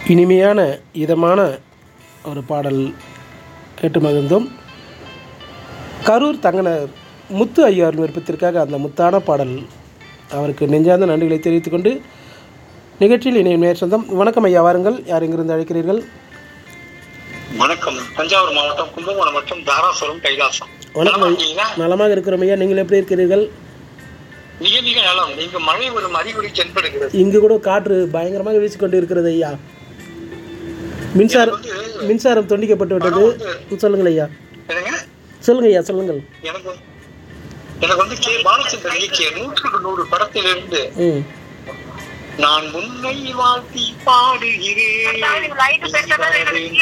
இனிமையான இதமான ஒரு பாடல் கேட்டு மகிழ்ந்தோம் கரூர் தங்கனர் முத்து ஐயாவின் விருப்பத்திற்காக அந்த முத்தான பாடல் அவருக்கு நெஞ்சார்ந்த நன்றிகளை தெரிவித்துக் கொண்டு நிகழ்ச்சியில் இணையும் நேர் சொந்தம் வணக்கம் ஐயா வாருங்கள் யார் எங்கிருந்து அழைக்கிறீர்கள் வணக்கம் தஞ்சாவூர் மாவட்டம் கும்பகோணம் மற்றும் தாராசுரம் கைலாசம் வணக்கம் நலமா ஐயா. இருக்கீங்களா? நலமாக இருக்கிறோம் ஐயா நீங்கள் எப்படி இருக்கிறீர்கள் மிக மிக நலம் நீங்க மழை வரும் அறிகுறி தென்படுகிறது இங்கு கூட காற்று பயங்கரமாக வீசிக்கொண்டு இருக்கிறது ஐயா மின்சாரம் மின்சாரம் துண்டிக்கப்பட்டு விட்டது சொல்லுங்கள் ஐயா என்னங்க சொல்லுங்க ஐயா சொல்லுங்கள் எனக்கு வந்து- எனக்கு வந்து கே பாலச்சந்திரன் இயக்கிய நூற்றுக்கு நூறு படத்திலிருந்து ம் நான் உன்னை வாழ்த்தி பாடுகிறேன்